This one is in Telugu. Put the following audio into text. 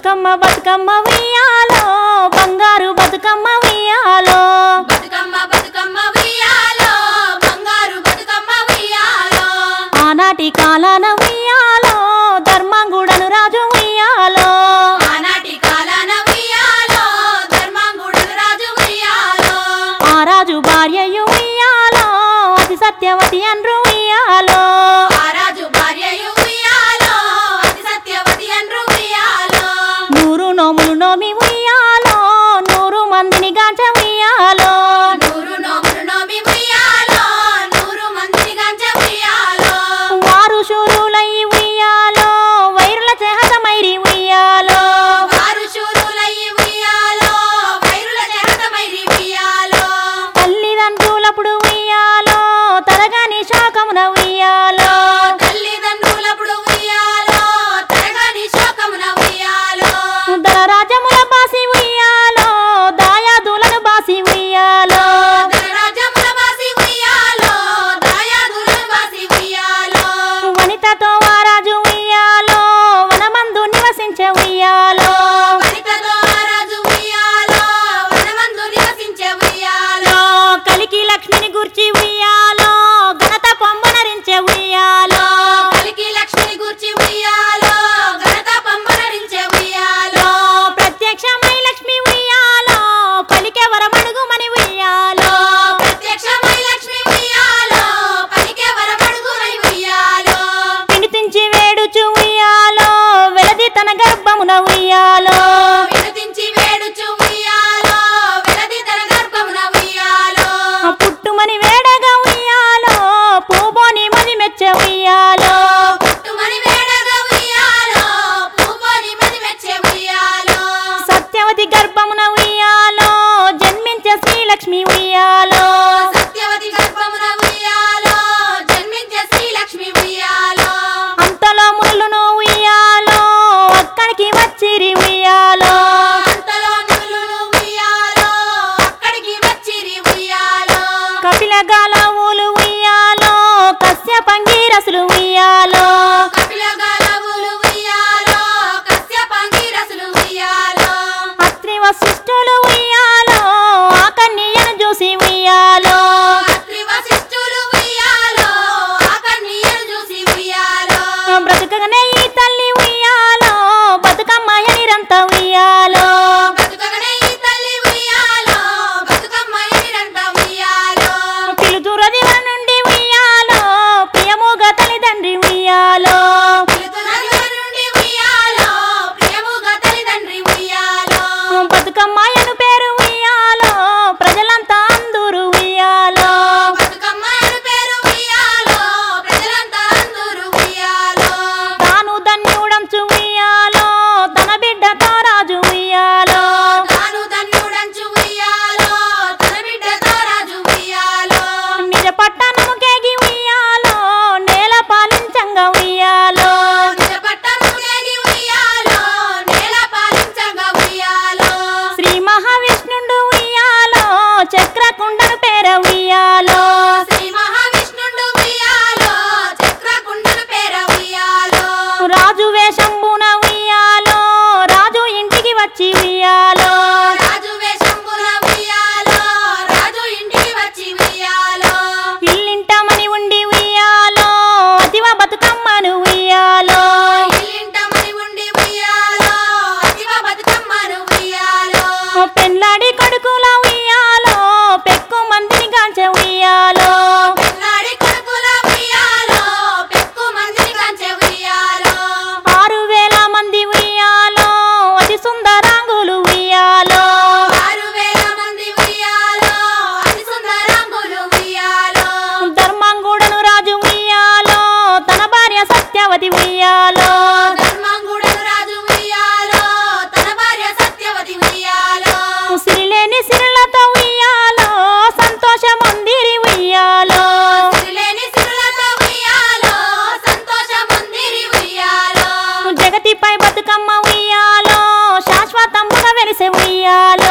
బతుకమ్మ బతుకమ్మ ఉయ్యాలో బంగారు బతుకమ్మ ఉయ్యాలో బతుకమ్మ బతుకమ్మ ఉయ్యాలో బంగారు బతుకమ్మ ఉయ్యాలో ఆనాటి కాలాన ఉయ్యాలో ధర్మంగుడను రాజు ఉయ్యాలో ఆనాటి కాలాన ఉయ్యాలో ధర్మాంగుడులు రాజు ఉయ్యాలో ఆ రాజు భార్యయు ఉయ్యాలో అతి సత్యవతి అండ్రు ఉయ్యాలో ఆ రాజు భార్యయు ఉయ్యాలో అతి సత్యవతి అండ్రు ఉయ్యాలో నూరు నోములు నోమి ఉయ్యాలో నూరు మందిని గాంచ ఉయ్యాలో నూరు నోములు నోమి ఉయ్యాలో నూరు మందిని గంజ ఉయ్యాలో వారు శూరులై ఉయ్యాలో వైరుల చేహతమైరి ఉయ్యాలో వారు శూరులయ్యి ఉయ్యాలో వైరుల జహతమైరి ఉయ్యాలో తల్లిదండ్రులప్పుడు ఉయ్యాలో తరగని శాఖమున ఉయ్యాలో తల్లిదండ్రులప్పుడు ఉయ్యాలో తరగని శోకమున ఉయ్యాలో దళ రాజ్యముల బాసి ఉయ్యాలో దాయాదులను బాసి ఉయ్యాలో ధనరాజముల బాసి ఉయ్యాలో దాయాదులను బాసి ఉయ్యాలో వనితతో వారాజు ఉయ్యాలో వనమందు నివసించే ఉయ్యాలో వనితతో ఆ రాజు ఉయ్యాలో వనమందు నివసించే ఉయ్యాలో కలికి లక్ష్మిని గుర్చి ఉయ్యాలో ఘనత పొమ్మనరించే ఉయ్యాలో కలికి లక్ష్మిని గూర్చి ఉయ్యాలో ఘనత పంపనరించే ఉయ్యాలో ప్రత్యక్షమై లక్ష్మి ఉయ్యాలో పలికే వరమడుగుమని ఉయ్యాలో ప్రత్యక్షమై లక్ష్మి ఉయ్యాలో పలికే వరమడుగునై ఉయ్యాలో పిడితించి వేడుచు ఉయ్యాలో వెలది తన గర్భమున ఉయ్యాలో విడతించి వేడుచు ఉయ్యాలో వెలది తన గర్భమున ఉయ్యాలో పుట్టుమని వేడగా ఉయ్యాలో పూబోని మది మెచ్చ ఉయ్యాలో పుట్టుమని వేడగా ఉయ్యాలో పూపోని మది మెచ్చే ఉయ్యాలో సత్యవతి గర్భమున ఉయ్యాలో జన్మించే శ్రీలక్ష్మి ఉయ్యాలో సత్యవతి గర్భమున ఉయ్యాలో జన్మించే శ్రీలక్ష్మి ఉయ్యాలో అంతలో మునులను ఉయ్యాలో అక్కడికి వచ్చిరి ఉయ్యాలో అంతలో నులులు ఉయ్యాలో అక్కడికి వచ్చిరి ఉయ్యాలో కపిల గాలవులు ఉయ్యాలో కశ్యపంగీరసులు ఉయ్యాలో కపిల గాలవులు ఉయ్యాలో కశ్యపాంగిరసులు ఉయ్యాలో అత్రి వశిష్ఠులు ఉయ్యాలో ఆ కన్యను చూసి ఉయ్యాలో అత్రి వశిష్ఠులు ఉయ్యాలో ఆ కన్యను చూసి ఉయ్యాలో బ్రతుకగానే ఈ తల్లి ఉయ్యాలో బతుకమ్మ ఎనిరంత ఉయ్యాలో బతుకగనే ఈ తల్లి ఉయ్యాలో బతుకమ్మ ఎనిరంట ఉయ్యాలో పిలుతురది నుండి ఉయ్యాలో ప్రియముగా తల్లిదండ్రి ఉయ్యాలో పిలుతునదివ నుండి ఉయ్యాలో ప్రియముగా తల్లిదండ్రి ఉయ్యాలో బతుకమ్మాయను పేరు ఉయ్యాలో ప్రజలంతా అందరూ ఉయ్యాలో బతుకమ్మ అని పేరు ఉయ్యాలో ప్రజలంతా అందరూ ఉయ్యాలో తాను ధన్యుడంచు ఉయ్యాలో తన బిడ్డతో రాజు ఉయ్యాలో తాను ధన్యుడంచు ఉయ్యాలో తన బిడ్డతో రాజు ఉయ్యాలో నిజ పట్టణము కేగి ఉయ్యాలో నేల పాలించంగా ఉయ్యాలో నిజ పట్టణము కేగి ఉయ్యాలో నేల పాలించగా ఉయ్యాలో శ్రీ మహావిష్ణుండు ఉయ్యాలో చక్రకుండను పేర ఉయ్యాలో శ్రీ మహావిష్ణుండు ఉయ్యాలో చక్రకుండను పేర ఉయ్యాలో రాజు వేషంబున ఉయ్యాలో రాజు ఇంటికి వచ్చి ఉయ్యాలో రాజు వేషంబున ఉయ్యాలో రాజు ఇంటికి వచ్చి ఉయ్యాలో ఇల్లింటమని ఉండి ఉయ్యాలో అతివ బతుకమ్మను ఉయ్యాలో ఇల్లింటమని ఉండి ఉయ్యాలో అతివ బతుకమ్మను ఉయ్యాలో పెళ్ళాడి కొడుకుల ఉయ్యాలో పెక్కు మందిని గాంచె ఉయ్యాలో పెళ్ళాడి కొడుకుల ఉయ్యాలో పెక్కు మందిని కంచె ఉయ్యాలో ఆరు వేల మంది ఉయ్యాలో అతి సుందరాంగులు ఉయ్యాలో ఆరు వేల మంది ఉయ్యాలో అతి సుందరాంగులు ఉయ్యాలో ధర్మంగుడను రాజు ఉయ్యాలో తన భార్య సత్యవతి ఉయ్యాలో ధర్మంగుడను రాజు ఉయ్యాలో తన భార్య సత్యవతి ఉయ్యాలో సిరిలేని సిరులతో ఉయ్యాలో సంతోషమందిరి ఉయ్యాలో సిరిలేని సిరులతో ఉయ్యాలో సంతోషమందిరి ఉయ్యాలో జగతిపై బతుకమ్మ ఉయ్యాలో శాశ్వతముగా వెలిసే ఉయ్యాలో